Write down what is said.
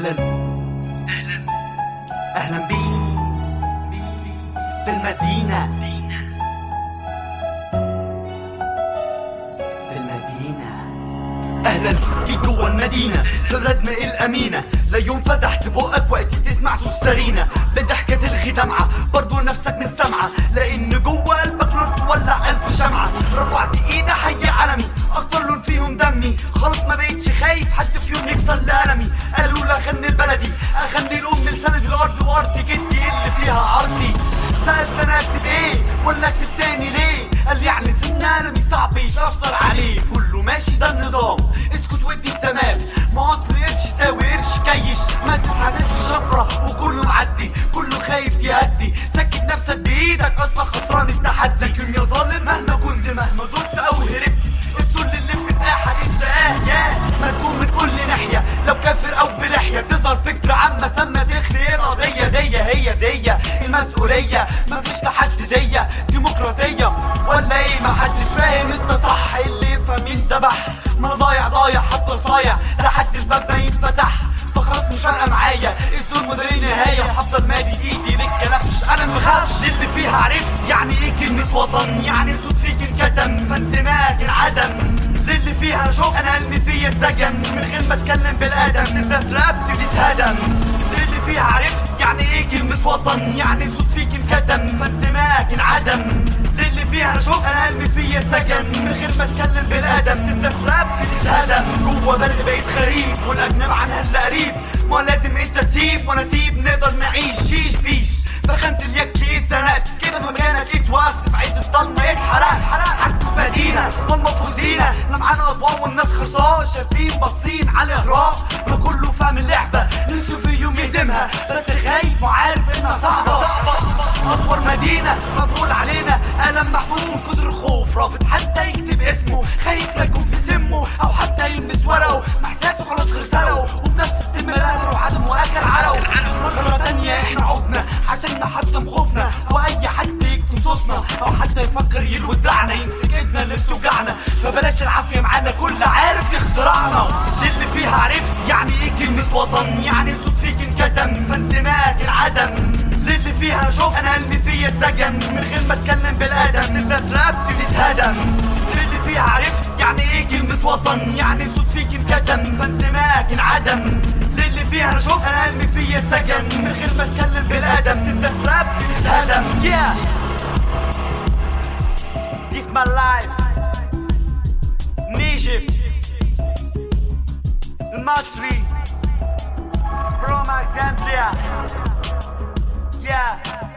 اهلا اهلا اهلا بيك في المدينة في المدينة اهلا بيك جوا المدينة في الردمة الامينة لا يوم فتحت بقك وقت تسمع صوت سرينة بضحكة تلغي دمعة برضو نفسك مش سامعة لان جوا قلبك نور تولع الف شمعة رفعت ايدي حي علمي اكتر لون فيهم دمي خلاص ما بقتش خايف حد فيهم يكسر لألمي قالوا لا اغني البلدي اغني الام لسند الارض وارض جدي اللي فيها عرضي سألت انا اكتب ايه ولا اكتب تاني ليه قال يعني سن قلمي صعب يتأثر عليه كله ماشي ده النظام اسكت ودي تمام ما اصل قرش يساوي قرش كيش ما تتحدثش شفرة وكله معدي كله خايف يهدي سكت نفسك بايدك اصلا خسران التحدي لكن يا ظالم مهما كنت مهما دورت او هربت الذل اللي في ساحة انساه يا ما تكون من كل ناحية لو كافر او بلحية تظهر فكرة عامة سامة تخلي ارادية دي هي دي المسؤولية مفيش تحديدية ديمقراطية ولا ايه محدش فاهم انت صح اللي يفهم يندبح ما ضايع ضايع حتى صايع لحد الباب ما ينفتح فخلاص مش فارقة معايا الظلم ده ليه نهاية وهفضل مادي ايدي للكلبش انا مخافش اللي فيها عرفت يعني ايه كلمة وطن يعني صوت فيك انكتم فانتماك انعدم اللي فيها شوف انا قلبي فيا اتسجن من غير ما اتكلم بالادم الناس رقبتي تتهدم اللي فيها عرفت يعني ايه كلمة وطن يعني صوت فيك انكتم فانتماك انعدم اللي فيها شوف انا قلبي فيا اتسجن من غير ما اتكلم بالادم الناس رقبتي تتهدم جوه بلد بقيت غريب والاجنب عنها اللي قريب ما لازم انت تسيب وانا اسيب نقدر نعيش شيش بيش فخمت اليك اتزنقت كده في مكانك اتوقفت في عز الضلمه اتحرقت حرقت مدينه والمفروضينه احنا معانا اضواء والناس خرصان شايفين باصين على اغراء ما كله فاهم اللعبه نفسه في يوم يهدمها بس خايف وعارف انها صعبه اكبر مدينه مفعول علينا الم محمول كتر الخوف رافض حتى يكتب اسمه خايف لا يكون في سمه او حتى يلمس ورقه محساسه خلاص غير سرقه وبنفس السم الاهل وعدم واكل عرقه مرة تانية احنا عدنا عشان نحطم خوفنا او اي حد يكتم صوتنا او حتى يفكر يلوي دراعنا يمسك ايدنا اللي بتوجعنا فبلاش العافية معانا كل عارف يخترعنا اللي فيها عرفت يعني ايه كلمة وطن يعني صوت فيك انكتم فانتماك انعدم اللي فيها شوف انا قلبي فيا اتسجن من غير ما اتكلم بالادم الناس رقبتي تتهدم اللي فيها عرفت يعني ايه كلمة وطن يعني صوت فيك انكتم فانتماك انعدم اللي فيها شوف انا قلبي فيا اتسجن من غير ما اتكلم بالادم الناس رقبتي تتهدم yeah This my life Egypt المصري from Alexandria Yeah